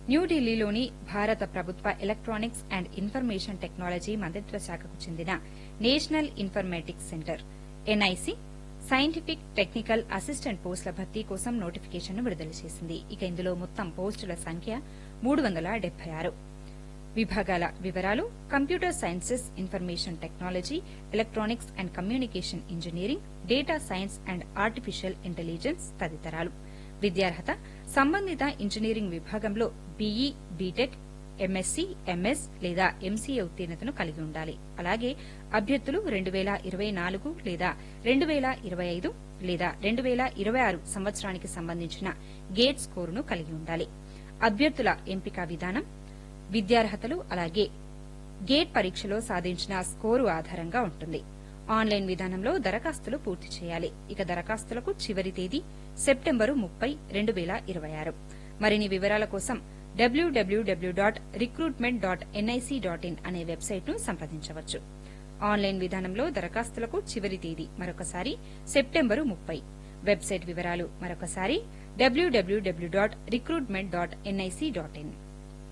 న్యూఢిల్లీలోని భారత ప్రభుత్వ ఎలక్ట్రానిక్స్ అండ్ ఇన్ఫర్మేషన్ టెక్నాలజీ మంత్రిత్వ శాఖకు చెందిన national informatics centre NIC scientific technical assistant పోస్టుల భర్తీ కోసం నోటిఫికేషన్ను విడుదల చేసింది ఇక ఇందులో మొత్తం పోస్టుల సంఖ్య మూడు వందల డెబ్బై ఆరు విభాగాల వివరాలు computer sciences information technology electronics and communication engineering data science and artificial intelligence తదితరాలు విద్యార్హత సంబంధిత ఇంజనీరింగ్ విభాగంలో బీఈ బీటెక్ ఎంఎస్సీ ఎంఎస్ లేదా ఎంసీఏ ఉత్తీర్ణతను కలిగి ఉండాలి అలాగే అభ్యర్థులు రెండు వేల ఇరవై నాలుగు లేదా రెండు వేల ఇరవై ఐదు లేదా రెండు వేల ఇరవై ఆరు సంవత్సరానికి సంబంధించిన గేట్ స్కోరును కలిగి ఉండాలి అభ్యర్థుల ఎంపిక విధానం విద్యార్హతలు అలాగే గేట్ పరీక్షలో సాధించిన స్కోరు ఆధారంగా ఉంటుంది ఆన్లైన్ విధానంలో దరఖాస్తులు పూర్తి చేయాలి ఇక దరఖాస్తులకు చివరి తేదీ సెప్టెంబరు ముప్పై రెండు వేల ఇరవై ఆరు మరిన్ని వివరాల కోసం W W W dot recruitment dot NIC dot in అనే వెబ్సైట్ను సంప్రదించవచ్చు ఆన్లైన్ విధానంలో దరఖాస్తులకు చివరి తేదీ మరొకసారి సెప్టెంబరు ముప్పై వెబ్సైట్ వివరాలు మరొకసారి W W W dot recruitment dot NIC dot in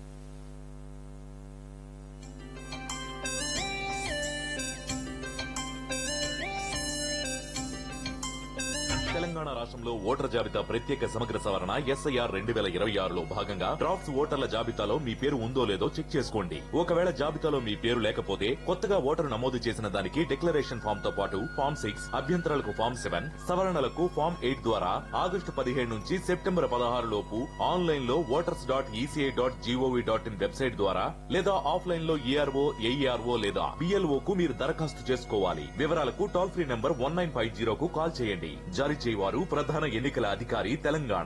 Telangana రాష్ట్రంలో ఓటర్ జాబితా ప్రత్యేక సమగ్ర సవరణ ఎస్ఐఆర్ రెండు వేల ఇరవై ఆరులో భాగంగా డ్రాఫ్ట్స్ ఓటర్ల జాబితాలో మీ పేరు ఉందో లేదో చెక్ చేసుకోండి ఒకవేళ జాబితాలో మీ పేరు లేకపోతే కొత్తగా ఓటరు నమోదు చేసిన దానికి డిక్లరేషన్ ఫామ్ తో పాటు ఫామ్ సిక్స్ అభ్యంతరాలకు ఫామ్ సెవెన్ సవరణలకు ఫామ్ ఎయిట్ ద్వారా ఆగస్టు పదిహేడు నుంచి సెప్టెంబర్ పదహారు లోపు ఆన్లైన్ లో voters dot ECI dot G O V dot in website ద్వారా లేదా ఆఫ్లైన్ లో ఈఆర్ఓ ఏఈఆర్ఓ లేదా బిఎల్ఓ కు మీరు దరఖాస్తు చేసుకోవాలి వివరాలకు toll free number one nine five జీరోకు కాల్ చేయండి జారీ చేయవారు ప్రధాన ఎన్నికల అధికారి తెలంగాణ